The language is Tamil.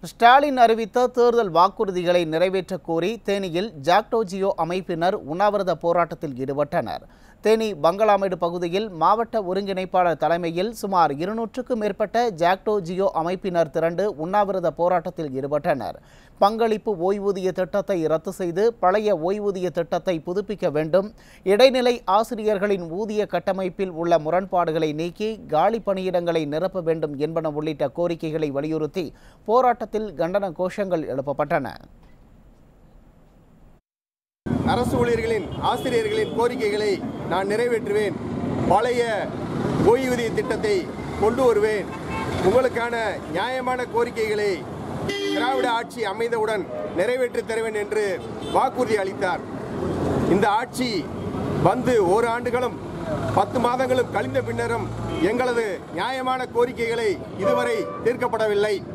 ஸ்டாலின் அறிவித்த தேர்தல் வாக்குறுதிகளை நிறைவேற்றக் கோரி தேனியில் ஜாக்டோஜியோ அமைப்பினர் உண்ணாவிரத போராட்டத்தில் ஈடுபட்டனர் தேனி பங்களாமேடு பகுதியில் மாவட்ட ஒருங்கிணைப்பாளர் தலைமையில் சுமார் இருநூற்றுக்கும் மேற்பட்ட ஜாக்டோ ஜியோ அமைப்பினர் திரண்டு உண்ணாவிரத போராட்டத்தில் ஈடுபட்டனர் பங்களிப்பு ஓய்வூதிய திட்டத்தை ரத்து செய்து பழைய ஓய்வூதிய திட்டத்தை புதுப்பிக்க வேண்டும் இடைநிலை ஆசிரியர்களின் ஊதிய கட்டமைப்பில் உள்ள முரண்பாடுகளை நீக்கி காலி பணியிடங்களை நிரப்ப வேண்டும் என்பன உள்ளிட்ட கோரிக்கைகளை வலியுறுத்தி போராட்டத்தில் கண்டன கோஷங்கள் எழுப்பப்பட்டன அரசு ஊழியர்களின் ஆசிரியர்களின் கோரிக்கைகளை நான் நிறைவேற்றுவேன் பழைய ஓய்வூதிய திட்டத்தை கொண்டு வருவேன் உங்களுக்கான நியாயமான கோரிக்கைகளை திராவிட ஆட்சி அமைந்தவுடன் நிறைவேற்றித் தருவேன் என்று வாக்குறுதி அளித்தார் இந்த ஆட்சி வந்து ஒரு ஆண்டுகளும் பத்து மாதங்களும் கழிந்த பின்னரும் எங்களது நியாயமான கோரிக்கைகளை இதுவரை தீர்க்கப்படவில்லை